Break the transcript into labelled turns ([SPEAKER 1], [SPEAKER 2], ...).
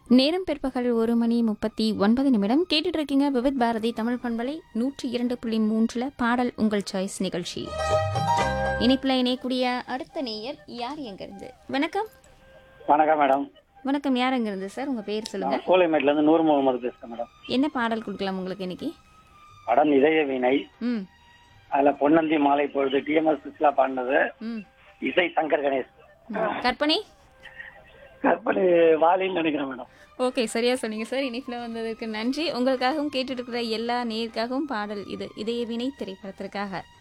[SPEAKER 1] நேரம் பிற்பகல் ஒரு மணி முப்பத்தி ஒன்பது நிமிடம் கேட்டுட்டு இருக்கீங்க விவித் பாரதி தமிழ் பண்பலை நூற்றி இரண்டு புள்ளி மூன்றுல பாடல் உங்கள் சாய்ஸ் நிகழ்ச்சி இணைப்புல இணையக்கூடிய அடுத்த நேயர் யார் எங்க இருந்து வணக்கம்
[SPEAKER 2] வணக்கம் மேடம்
[SPEAKER 1] வணக்கம் யார் எங்க இருந்து சார் உங்க பேர் சொல்லுங்க
[SPEAKER 2] நான் சோலைமேட்ல இருந்து நூறு முகமது பேசுறேன் மேடம்
[SPEAKER 1] என்ன பாடல் கொடுக்கலாம் உங்களுக்கு இன்னைக்கு
[SPEAKER 2] படம் இதய வீணை
[SPEAKER 1] ம்
[SPEAKER 2] அதுல பொன்னந்தி மாலை பொழுது டிஎம்எஸ் சுஷ்லா பாடினது
[SPEAKER 1] ம்
[SPEAKER 2] இசை சங்கர் கணேஷ்
[SPEAKER 1] ம். கற்பனை
[SPEAKER 2] கற்பனை வாலின்னு நினைக்கிறேன் மேடம்
[SPEAKER 1] ஓகே சரியா சொன்னீங்க சார் இனிப்பில் வந்ததற்கு நன்றி உங்களுக்காகவும் கேட்டுட்டு இருக்கிற எல்லா நேருக்காகவும் பாடல் இது இதய வினை திரைப்படத்திற்காக